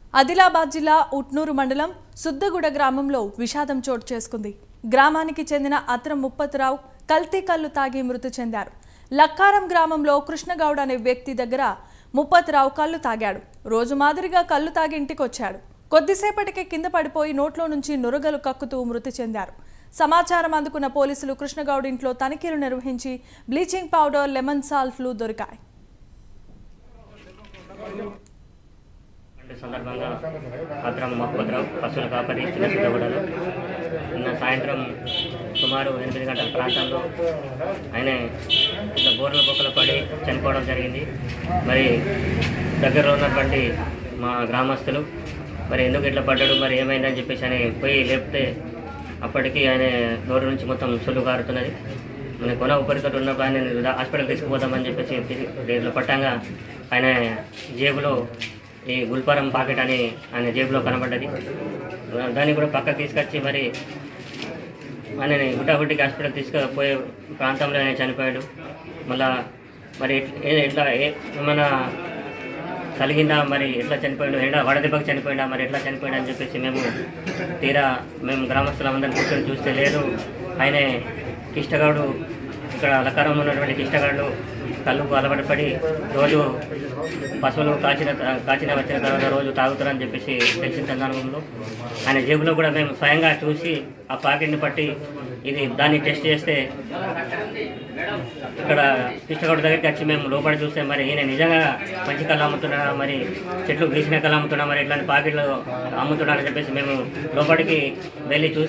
ఆదిలాబాద్ జిల్లా ఉట్నూరు మండలం సుద్దగూడ గ్రామంలో విషాదం చోటు చేసుకుంది గ్రామానికి చెందిన అత్రం ముప్పతిరావు కల్తీ కళ్ళు తాగి మృతి చెందారు లక్కారం గ్రామంలో కృష్ణగౌడ్ అనే వ్యక్తి దగ్గర ముప్పతిరావు కళ్ళు తాగాడు రోజు మాదిరిగా కళ్ళు తాగి ఇంటికొచ్చాడు కొద్దిసేపటికి కింద పడిపోయి నోట్లో నుంచి నురగలు కక్కుతూ మృతి చెందారు సమాచారం అందుకున్న పోలీసులు కృష్ణగౌడ్ ఇంట్లో తనిఖీలు నిర్వహించి బ్లీచింగ్ పౌడర్ లెమన్ సాల్ఫ్లు దొరికాయి అంటే సందర్భంగా భద్రం మహమ్మద్రావు పశువుల కాపరి చిన్న సిద్ధగూడలో నిన్న సాయంత్రం సుమారు ఎనిమిది గంటల ప్రాంతంలో ఆయన ఇట్లా బోర్ల బొక్కలు పడి చనిపోవడం జరిగింది మరి దగ్గరలో ఉన్నటువంటి మా గ్రామస్తులు మరి ఎందుకు ఇట్లా పడ్డాడు మరి ఏమైందని చెప్పేసి అని పోయి లేపితే అప్పటికి ఆయన నోరు నుంచి మొత్తం సొల్లు కారుతున్నది మన కొన ఉపరితోటి ఉన్నప్పుడు ఆయన హాస్పిటల్ తీసుకుపోతామని చెప్పేసి దీంట్లో పట్టంగా ఆయన జేబులో ఈ గుల్పారం పాకెట్ అని ఆయన జేబులో కనబడ్డది దాన్ని కూడా పక్కకు తీసుకొచ్చి మరి ఆయనని గుట్టాగుట్టికి హాస్పిటల్ తీసుకుపోయే ప్రాంతంలో ఆయన చనిపోయాడు మళ్ళా మరి ఎట్- ఏ- ఎట్లా ఏ- ఏమన్నా కలిగిందా మరి ఎట్లా చనిపోయాడు ఎండ వడదెబ్బకి చనిపోయిందా మరి ఎట్లా చనిపోయాడు అని చెప్పేసి మేము తీరా మేము గ్రామస్తులందరం కూర్చొని చూస్తే లేదు ఆయనే కిష్టగాడు ఇక్కడ లకారంలో ఉన్నటువంటి కిష్టగాడు కళ్ళుకు అలవాటు పడి రోజు పశువులు కాచిన కాచిన వచ్చిన తర్వాత రోజు తాగుతారని చెప్పేసి తెలిసిన సందర్భంలో ఆయన జేబులో కూడా మేము స్వయంగా చూసి ఆ పాకెట్ని పట్టి ఇది దాన్ని టెస్ట్ చేస్తే ఇక్కడ కృష్ణగౌడ దగ్గరికి వచ్చి మేము లోపల చూస్తే మరి ఈయన నిజంగా మంచి కళ్ళు అమ్ముతున్నాడా మరి చెట్లు గ్రీసిన కళ్ళు అమ్ముతున్నా మరి ఇట్లాంటి పాకెట్లు అమ్ముతున్నాడని చెప్పేసి మేము లోపలికి వెళ్ళి చూసి